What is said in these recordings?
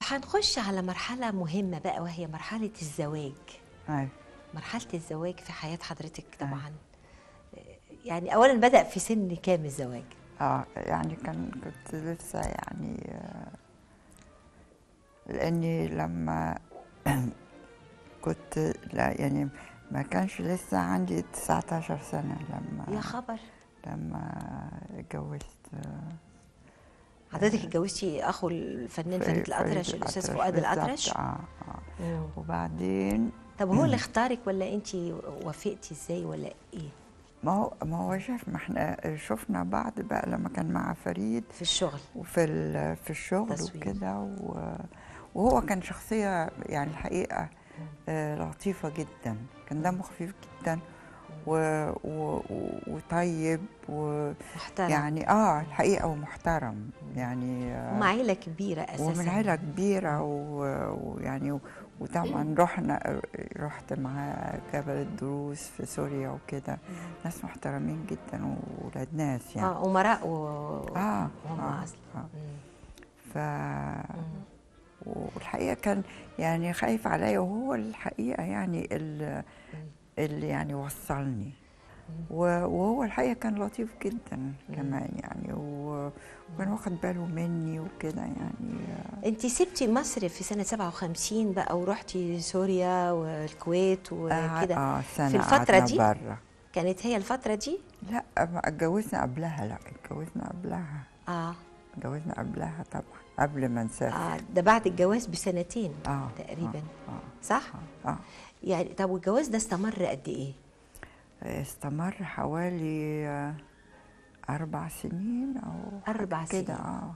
هنخش على مرحلة مهمة بقى وهي مرحلة الزواج أيوة. مرحلة الزواج في حياة حضرتك طبعا يعني أولا بدأ في سن كام الزواج؟ اه يعني كان كنت لسه يعني آه، لاني لما كنت لا يعني ما كانش لسه عندي 19 سنة لما يا خبر لما اتجوزت آه، حضرتك اتجوزتي أخو الفنان فريد الأطرش فريد الأستاذ الأطرش فؤاد بالظبط، الأطرش اه اه مم. وبعدين طب هو اللي اختارك ولا أنت وافقتي إزاي ولا إيه؟ ما هو ما هو شاف ما احنا شفنا بعض بقى لما كان مع فريد في الشغل وفي ال- في الشغل تصوير. وكده و- وهو كان شخصية يعني الحقيقة آه، لطيفة جدا كان دمه خفيف جدا و و و وطيب محترم ويعني اه الحقيقة ومحترم يعني آه، ومع عيلة كبيرة أساسا ومن عيلة كبيرة و- ويعني و- وطبعا رحنا رحت معاه جبل الدروس في سوريا وكده ناس محترمين جدا وولاد ناس يعني اه أمراء و... اه وهم آه، أصلا آه. مم. ف والحقيقه كان يعني خايف عليا وهو الحقيقه يعني ال- اللي يعني وصلني و- وهو الحقيقه كان لطيف جدا كمان يعني و- وكان واخد باله مني وكده يعني انت سبتي مصر في سنة 57 بقى ورحتي سوريا والكويت وكده اه سنه في الفترة قعدنا دي؟ بره كانت هي الفترة دي؟ لا ما اتجوزنا قبلها لا اتجوزنا قبلها اه اتجوزنا قبلها طبعا قبل ما نسافر اه ده بعد الجواز بسنتين اه تقريبا اه صح؟ اه, آه. يعني طب والجواز ده استمر قد ايه؟ استمر حوالي آه، أربع سنين أو حاجة أربع كده سنين. اه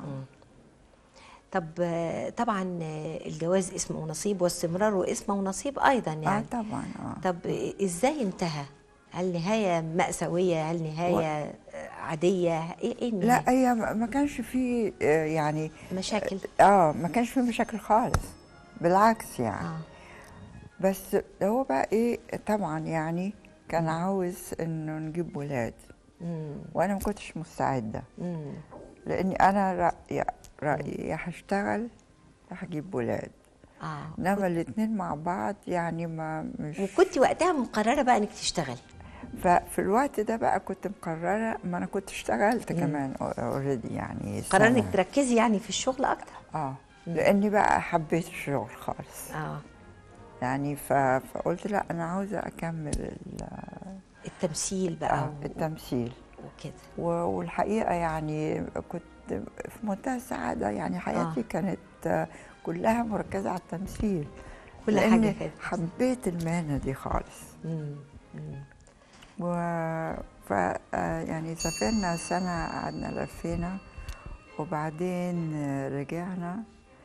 طب آه، طبعا آه، الجواز اسمه ونصيب واستمراره اسمه ونصيب ايضا اه يعني طبعا اه طب آه، ازاي انتهى؟ هل نهاية مأساوية؟ هل نهاية آه، عادية؟ ايه ايه النهاية؟ لا هي ما ما كانش في آه، يعني مشاكل اه ما كانش في مشاكل خالص بالعكس يعني اه بس هو بقى ايه طبعا يعني كان عاوز انه نجيب ولاد امم وانا ما كنتش مستعده امم لاني انا رايي رايي يا هشتغل يا هجيب ولاد اه انما الاثنين مع بعض يعني ما مش وكنت وقتها مقررة بقى انك تشتغلي ففي الوقت ده بقى كنت مقرره ما انا كنت اشتغلت كمان اوريدي يعني قرر سنة. انك تركزي يعني في الشغل اكتر اه لاني بقى حبيت الشغل خالص اه يعني ف... فقلت لا انا عاوزه اكمل ال... التمثيل بقى آه التمثيل وكده و... والحقيقه يعني كنت في منتهى السعاده يعني حياتي آه. كانت آه، كلها مركزه على التمثيل كل حاجة لأني كانت حبيت المهنه دي خالص مم. مم. و ف آه، يعني سافرنا سنة قعدنا لفينا وبعدين آه، رجعنا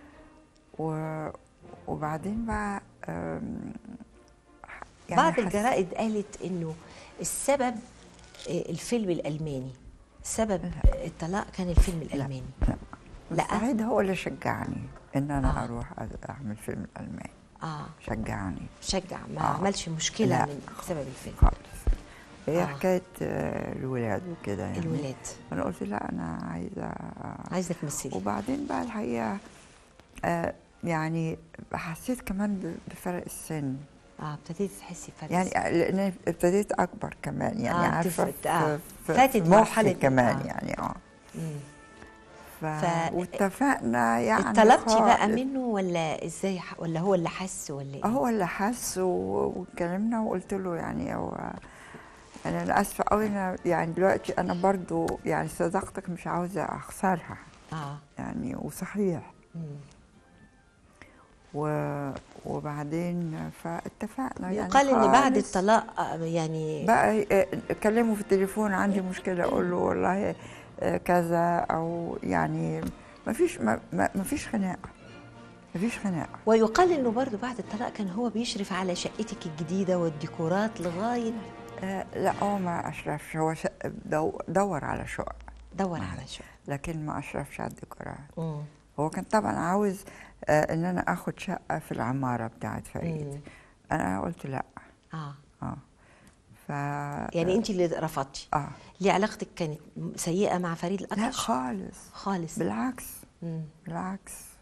و وبعدين بقى آم، يعني بعض حس- الجرائد قالت انه السبب آه، الفيلم الالماني سبب الطلاق كان الفيلم الالماني لا لا. سعيد هو اللي شجعني ان انا آه. اروح اعمل فيلم الماني اه شجعني شجع ما آه. عملش مشكله لا. من سبب الفيلم خالص هي آه. حكايه آه، الولاد وكده يعني الولاد انا قلت لا انا عايزه عايزه تمثلي وبعدين بقى الحقيقه آه يعني حسيت كمان ب- بفرق السن اه ابتديتي تحسي فرق يعني لان ابتديت اكبر كمان يعني آه، عارفه تفرق، آه. في, في, فاتت في مخي مرحلة- كمان آه. يعني اه مم. ف... ف- واتفقنا يعني اتطلبتي بقى خالص. منه ولا ازاي ح- ولا هو اللي حس ولا ايه؟ هو اللي حس و- واتكلمنا وقلت له يعني هو انا أنا اسفه قوي انا يعني دلوقتي انا برضو يعني صداقتك مش عاوزه اخسرها اه يعني وصحيح مم. و... وبعدين فاتفقنا يعني يقال ان بعد خالص. الطلاق آه، يعني بقى آه، اكلمه في التليفون عندي مشكله اقول له والله آه، كذا او يعني ما فيش ما ما ما فيش خناقه ما فيش خناقه ويقال انه برضه بعد الطلاق كان هو بيشرف على شقتك الجديده والديكورات لغايه آه، لا هو ما اشرفش هو ش... دو... دور على شقق دور معي. على شقه لكن ما اشرفش على الديكورات مم. هو كان طبعا عاوز آه، ان انا اخد شقه في العماره بتاعت مم. فريد انا قلت لا اه اه ف يعني انت اللي رفضتي اه ليه علاقتك كانت سيئه مع فريد لا الأطرش خالص خالص بالعكس مم. بالعكس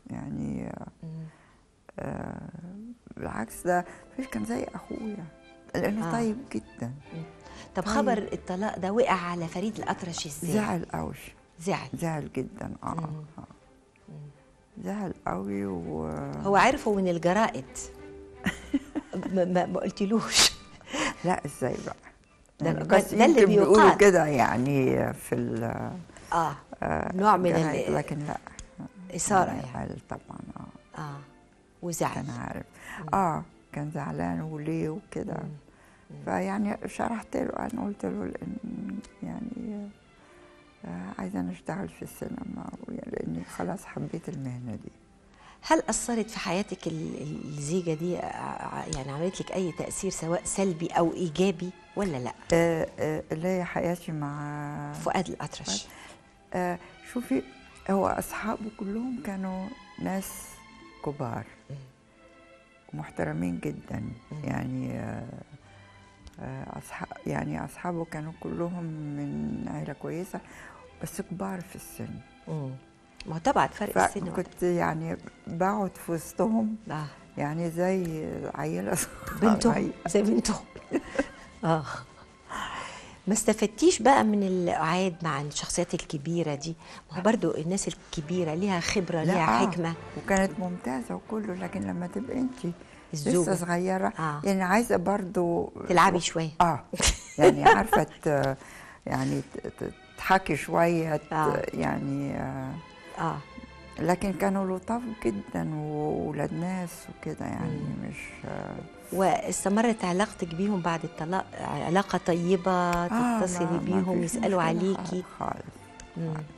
يعني مم. آه بالعكس ده فيش كان زي اخويا لانه آه. طيب جدا طب طيب. خبر الطلاق ده وقع على فريد الأطرش ازاي؟ زعل قوي زعل زعل جدا اه, مم. آه. زعل قوي و هو عرفه من الجرائد ما, ما, ما قلتلوش لا ازاي بقى ده- يعني ده- بس ده اللي يمكن بيقولوا بيقال. كده يعني في ال اه آه، نوع من الجرايد، ال- لكن لا إثارة يعني زعل طبعا اه اه وزعل كان عارف اه كان زعلان وليه وكده فيعني شرحت له انا قلت له لان يعني آه عايزه انا اشتغل في السينما ويعني لاني خلاص حبيت المهنه دي هل أثرت في حياتك ال- ال- الزيجة دي ع- يعني عملت لك أي تأثير سواء سلبي أو إيجابي ولا لا؟ آه آه اللي هي حياتي مع فؤاد الأطرش آه شوفي هو اصحابه كلهم كانوا ناس كبار محترمين جدا يعني آه آه أصحاب يعني اصحابه كانوا كلهم من عيله كويسه بس كبار في السن مم. ما هو طبعا فرق السن فكنت يعني بقعد في وسطهم آه. يعني زي عيله صغيرة. بنتهم زي بنتهم اه ما استفدتيش بقى من القعاد مع الشخصيات الكبيره دي ما هو برضو الناس الكبيره ليها خبره لا، ليها آه، حكمه وكانت ممتازه وكله لكن لما تبقي انت الزوجة. لسه صغيره آه. يعني عايزه برضو تلعبي شويه اه يعني عارفه ت- يعني ت- ت- تضحكي شويه ت- آه. يعني آه اه لكن كانوا لطاف جدا وولاد ناس وكده يعني مش آه واستمرت علاقتك بيهم بعد الطلاق علاقه طيبه آه، ما- تتصلي ما بيهم فيش يسالوا مشكلة عليكي خالص مم.